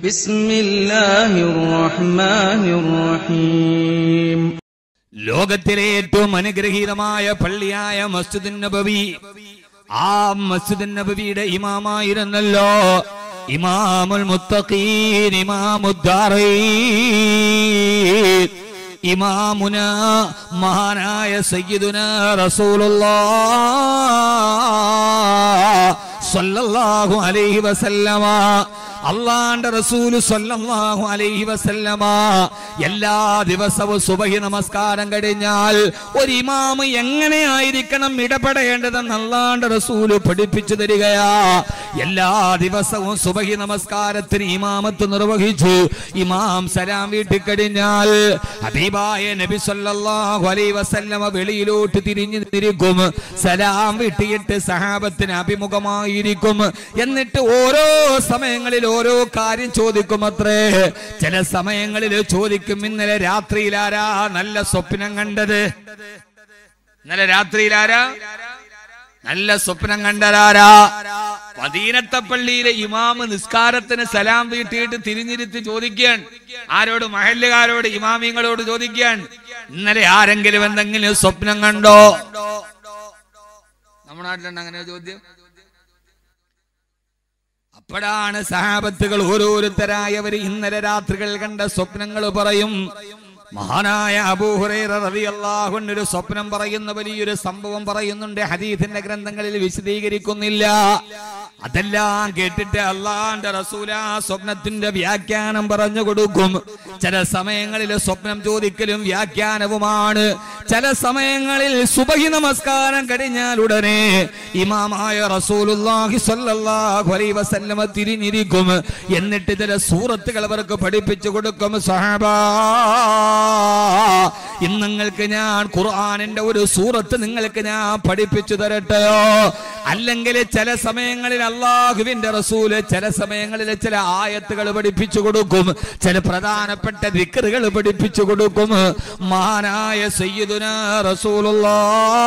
بسم الله الرحمن الرحيم ലോകത്തിലെ ഏറ്റവും അനുഗ്രഹീതമായ പള്ളിയായ മസ്ജിദുൻ നബവി ആ മസ്ജിദുൻ നബവിയുടെ ഇമാമായിരുന്നല്ലോ ഇമാമുൽ മുത്തഖീൻ ഇമാമുദ്ദാറീൻ ഇമാമുന മഹാനായ സയ്യിദുന റസൂലുള്ളാഹ് സ്വല്ലല്ലാഹു അലൈഹി വസല്ലമ അള്ളാന്റെ റസൂല് സ്വല്ലല്ലാഹു അലൈഹി വസല്ലമ എല്ലാ ദിവസവും സുബഹി നമസ്കാരം കഴിഞ്ഞാൽ ഒരു ഇമാമ് എങ്ങനെയായിരിക്കണം ഇടപെടേണ്ടതെന്ന് അള്ളാന്റെ റസൂല് പഠിപ്പിച്ചു തരികയാ എല്ലാ ദിവസവും സുബഹി നമസ്കാരത്തിന് ഇമാമത്ത് നിർവഹിച്ചു ഇമാം സലാം വീട്ടിൽ കഴിഞ്ഞാൽ ഹബീബായ നബി സല്ലല്ലാഹു അലൈഹി വസല്ലമ വെളിയിലോട്ട് തിരിഞ്ഞു തിരിക്കും സലാം വീട്ടിയിട്ട് സഹാബത്തിന് അഭിമുഖമായിരിക്കും എന്നിട്ട് ഓരോ സമയങ്ങളിൽ ഓരോ കാര്യം ചോദിക്കും അത്രേ ചില സമയങ്ങളിൽ ചോദിക്കും ഇന്നലെ രാത്രിയിൽ ആരാ നല്ല സ്വപ്നം കണ്ടത് ഇന്നലെ രാത്രിയിൽ ആരാ നല്ല സ്വപ്നം കണ്ടതാരാ മദീനത്തെ പള്ളിയിലെ ഇമാമ് നിസ്കാരത്തിന് സലാം വീട്ടിയിട്ട് തിരിഞ്ഞിരുത്തി ചോദിക്കാൻ ആരോട് മഹല്ലുകാരോട് ഇമാമിങ്ങളോട് ചോദിക്കാൻ ഇന്നലെ ആരെങ്കിലും എന്തെങ്കിലും സ്വപ്നം കണ്ടോ നമ്മുടെ നാട്ടിലുണ്ട് അങ്ങനെ ഒരു ചോദ്യം അപ്പോഴാണ് സഹാബത്തുകൾ ഓരോരുത്തരായവർ ഇന്നലെ രാത്രികൾ കണ്ട സ്വപ്നങ്ങൾ പറയും മഹാനായ അബൂഹുറൈറ റളിയല്ലാഹു അൻഹു ഒരു സ്വപ്നം പറയുന്ന വലിയൊരു സംഭവം പറയുന്നുണ്ട് ഹദീസിന്റെ ഗ്രന്ഥങ്ങളിൽ വിശദീകരിക്കുന്നില്ല അതെല്ലാം കേട്ടിട്ട് അള്ളാന്റെ റസൂല ആ സ്വപ്നത്തിന്റെ വ്യാഖ്യാനം പറഞ്ഞു കൊടുക്കും ചില സമയങ്ങളിൽ സ്വപ്നം ചോദിക്കലും വ്യാഖ്യാനവുമാണ് ചില സമയങ്ങളിൽ സുബഹി നമസ്കാരം കഴിഞ്ഞാൽ ഉടനെ ഇമാമായ റസൂലുള്ളാഹി സ്വല്ലല്ലാഹു അലൈഹി വസല്ലമ തിരിഞ്ഞിരിക്കും എന്നിട്ട് ചില സൂറത്തുകൾ അവർക്ക് പഠിപ്പിച്ചു കൊടുക്കും സഹാബാ ഇന്ന് നിങ്ങൾക്ക് ഞാൻ ഖുർആനിന്റെ ഒരു സൂറത്ത് നിങ്ങൾക്ക് ഞാൻ പഠിപ്പിച്ചു തരട്ടെയോ അല്ലെങ്കിൽ ചില സമയങ്ങളിൽ അള്ളാഹുവിന്റെ റസൂല് ചില സമയങ്ങളിൽ ചില ആയത്തുകൾ പഠിപ്പിച്ചു കൊടുക്കും ചില പ്രധാനപ്പെട്ട ദിക്കറുകൾ പഠിപ്പിച്ചു കൊടുക്കും മഹാനായ സയ്യിദുന റസൂലുള്ള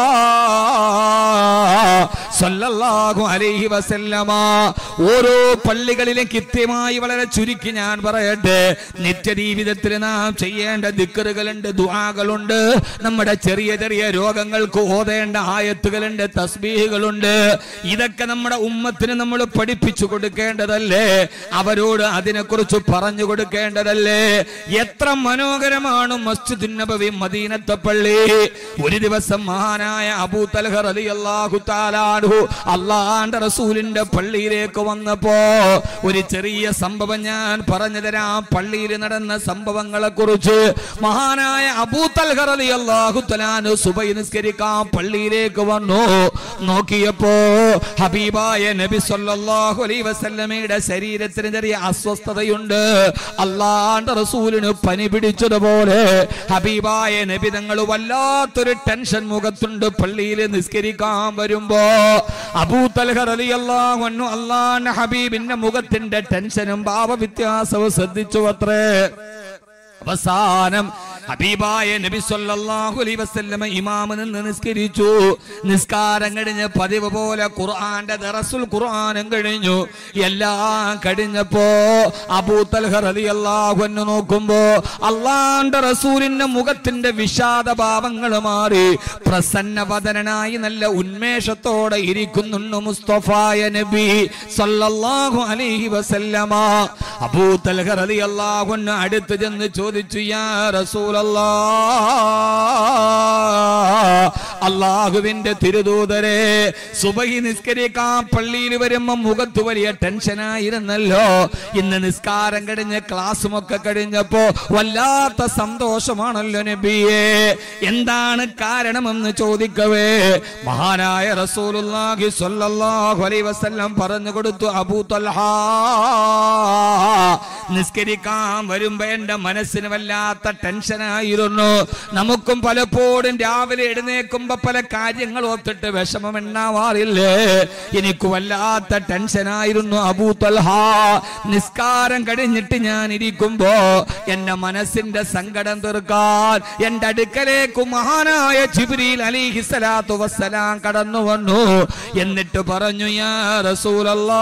സല്ലല്ലാഹു അലൈഹി വസല്ലമ ഓരോ പള്ളികളിലും കൃത്യമായി വളരെ ചുരുക്കി ഞാൻ പറയട്ടെ നിത്യജീവിതത്തിൽ നാം ചെയ്യേണ്ട ദിക്കറുകളുണ്ട് ദുആകളുണ്ട് നമ്മുടെ ചെറിയ ചെറിയ രോഗങ്ങൾക്ക് ഓതേണ്ട ആയത്തുകളുണ്ട് തസ്ബീഹുകളുണ്ട് ഇതൊക്കെ നമ്മുടെ ഉമ്മത്തിന് നമ്മൾ പഠിപ്പിച്ചു കൊടുക്കേണ്ടതല്ലേ അവരോട് അതിനെക്കുറിച്ച് പറഞ്ഞു കൊടുക്കേണ്ടതല്ലേ എത്ര മനോഹരമാണ് മസ്ജിദ് നബവി മദീനത്തെ പള്ളി ഒരു ദിവസം മഹാനായ അബൂ തൽഹ റളിയല്ലാഹു തആല അൻഹു അള്ളാന്റെ റസൂലിന്റെ പള്ളിയിലേക്ക് വന്നപ്പോ ഒരു ചെറിയ സംഭവം ഞാൻ പറഞ്ഞു തരാം പള്ളിയിൽ നടന്ന സംഭവങ്ങളെ കുറിച്ച് മഹാനായ അബൂ തൽഹ റളിയല്ലാഹു തആല അൻഹു സുബഹി നിസ്കരിക്കാൻ പള്ളിയിലേക്ക് വന്നു നോക്കിയപ്പോ ഹബീബായ നബി സല്ലല്ലാഹു അലൈഹി വസല്ലമയുടെ ശരീരത്തിന് ചെറിയ അസ്വസ്ഥതയുണ്ട് അള്ളാന്റെ റസൂലിന് പനി പിടിച്ചതുപോലെ ഹബീബായ നബി തങ്ങൾ വല്ലാത്തൊരു ടെൻഷൻ മുഖത്തുണ്ട് പള്ളിയിൽ നിസ്കരിക്കാൻ വരുമ്പോ അബൂ തൽഹ റളിയല്ലാഹു അൻഹു അള്ളാന്റെ ഹബീബിന്റെ മുഖത്തിന്റെ ടെൻഷനും ഭാവവ്യത്യാസവും ശ്രദ്ധിച്ചു അത്രേ അവസാനം ഹബീബായ നബി സല്ലല്ലാഹു അലൈഹി വസല്ലമ ഇമാമ നിന്ന് നിസ്കരിച്ചു നിസ്കാരം കഴിഞ്ഞ് പതിവ് പോലെ ഖുർആന്റെ ദറസുൽ ഖുർആനും കഴിഞ്ഞു എല്ലാം കഴിഞ്ഞപ്പോ അബൂ തൽഹ റളിയല്ലാഹു അൻഹു നോക്കുമ്പോ അള്ളാന്റെ റസൂലിന്റെ മുഖത്തിന്റെ വിഷാദ ഭാവങ്ങൾ മാറി പ്രസന്നവദനായി നല്ല ഉന്മേഷത്തോടെ ഇരിക്കുന്നുണ്ട് മുസ്തഫായ നബി സല്ലല്ലാഹു അലൈഹി വസല്ലമ അബൂ തൽഹ റളിയല്ലാഹു അൻഹു അടുത്ത് ചെന്ന് ചോദിച്ചു യാ റസൂലല്ലാ അള്ളാഹുവിന്റെ തിരുദൂതരെ സുബഹി നിസ്കരിക്കാൻ പള്ളിയിൽ വരുമ്പോ മുഖത്ത് വലിയ ടെൻഷനായിരുന്നല്ലോ ഇന്ന് നിസ്കാരം കഴിഞ്ഞ് ക്ലാസ്സും ഒക്കെ കഴിഞ്ഞപ്പോ വല്ലാത്ത സന്തോഷമാണല്ലോ നബിയെ എന്താണ് കാരണമെന്ന് ചോദിക്കവേ മഹാനായ റസൂലുള്ളാഹി സ്വല്ലല്ലാഹു അലൈഹി വസല്ലം പറഞ്ഞു കൊടുത്തു അബൂ തൽഹാ നിസ്കരിക്കാൻ വരുമ്പോ എന്റെ മനസ്സിന് വല്ലാത്ത ടെൻഷനാ ടെൻഷനായിരുന്നു നമുക്കും പലപ്പോഴും രാവിലെ എഴുന്നേക്കുമ്പോ പല കാര്യങ്ങൾ ഓർത്തിട്ട് വിഷമം എണ്ണാവാറില്ലേ എനിക്ക് വല്ലാത്ത ടെൻഷനായിരുന്നു അബൂ തൽഹ നിസ്കാരം കഴിഞ്ഞിട്ട് ഞാൻ ഇരിക്കുമ്പോ എന്റെ മനസ്സിന്റെ സങ്കടം തീർക്കാൻ എന്റെ അടുക്കലേക്ക് മഹാനായ ജിബ്രീൽ അലിഹി സ്വലാത്തു വസ്സലാം കടന്നു വന്നു എന്നിട്ട് പറഞ്ഞു യാ റസൂലല്ലാ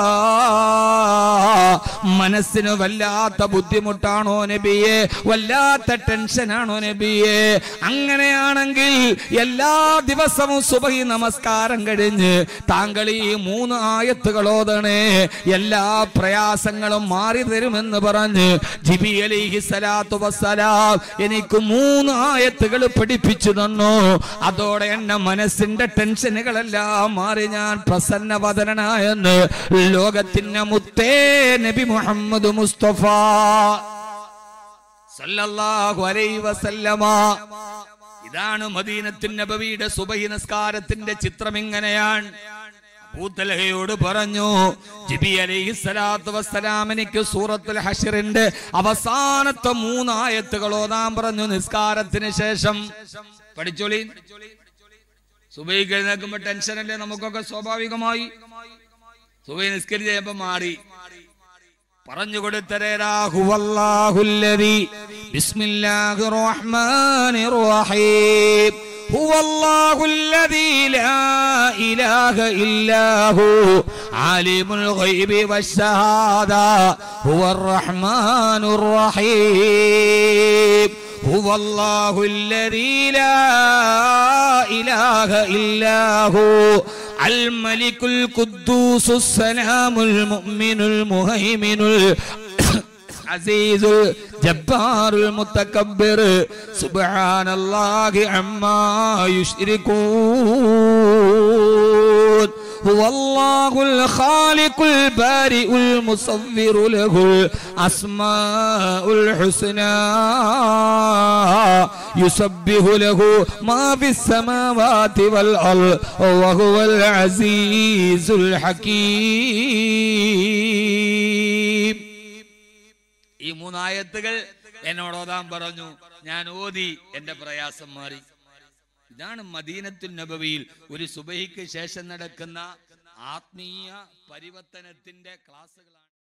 മനസ്സിന് വല്ലാത്ത ബുദ്ധിമുട്ടാണോ നബിയെ വല്ലാത്ത ടെൻഷനാണോ നബിയെ അങ്ങനെയാണെങ്കിൽ എല്ലാ ദിവസവും സുബഹി നമസ്കാരം കഴിഞ്ഞ് താങ്കൾ ഈ മൂന്ന് ആയത്തുകൾ ഓതണേ എല്ലാ പ്രയാസങ്ങളും മാറി തരുമെന്ന് പറഞ്ഞ് ജിബി അലിഹി സ്വലാത്തു വസ്സലാം എനിക്ക് മൂന്ന് ആയത്തുകൾ പഠിപ്പിച്ചു തന്നു അതോടെ എന്റെ മനസ്സിന്റെ ടെൻഷനുകളെല്ലാം മാറി ഞാൻ പ്രസന്നവദനായെന്ന് ലോകത്തിന്റെ മുത്തേ നബി മുഹമ്മദ് മുസ്തഫ സല്ലല്ലാഹു അലൈഹി വസല്ലമ ഇതാണ് മദീനത്തിൻ നബവിയുടെ സുബഹി നിസ്കാരത്തിന്റെ ചിത്രം ഇങ്ങനെയാണ് അബൂതലഹയോട് പറഞ്ഞു ജിബി അലൈഹി സ്വലാത്തു വസ്സലാം എനിക്ക് സൂറത്തുൽ ഹഷറിന്റെ അവസാനത്തെ മൂന്നായത്തുകൾ ഓതാൻ പറഞ്ഞു നിസ്കാരത്തിന് ശേഷം പഠിച്ചോളി സുബൈക്ക് എഴുന്നേൽക്കുമ്പോ ടെൻഷനല്ലേ നമുക്കൊക്കെ സ്വാഭാവികമായി സുബൈ നിസ്കരിച്ച് കഴിയുമ്പോ മാറി പറഞ്ഞു കൊടുത്തരേരാഹുവല്ലാഹുല്ലദി ബിസ്മില്ലാഹിർ റഹ്മാനിർ റഹീം هو الله الذي لا إله إلا هو عالم الغيب والشهادة هو الرحمن الرحيم هو الله الذي لا إله إلا هو الملك القدوس السلام المؤمن المهيمن العزيز الجبار المتكبر سبحان الله عما يشركون هو الله الخالق البارئ المصور له الأسماء الحسنى يسبح له ما في السماوات والأرض وهو العزيز الحكيم ഈ മൂന്നായത്തുകൾ എന്നോട് ഓതാൻ പറഞ്ഞു ഞാൻ ഓതി എന്റെ പ്രയാസം മാറി ഇതാണ് മദീനത്തുൽ നബവിയിൽ ഒരു സുബഹിക്ക് ശേഷം നടക്കുന്ന ആത്മീയ പരിവർത്തനത്തിന്റെ ക്ലാസ്സുകളാണ്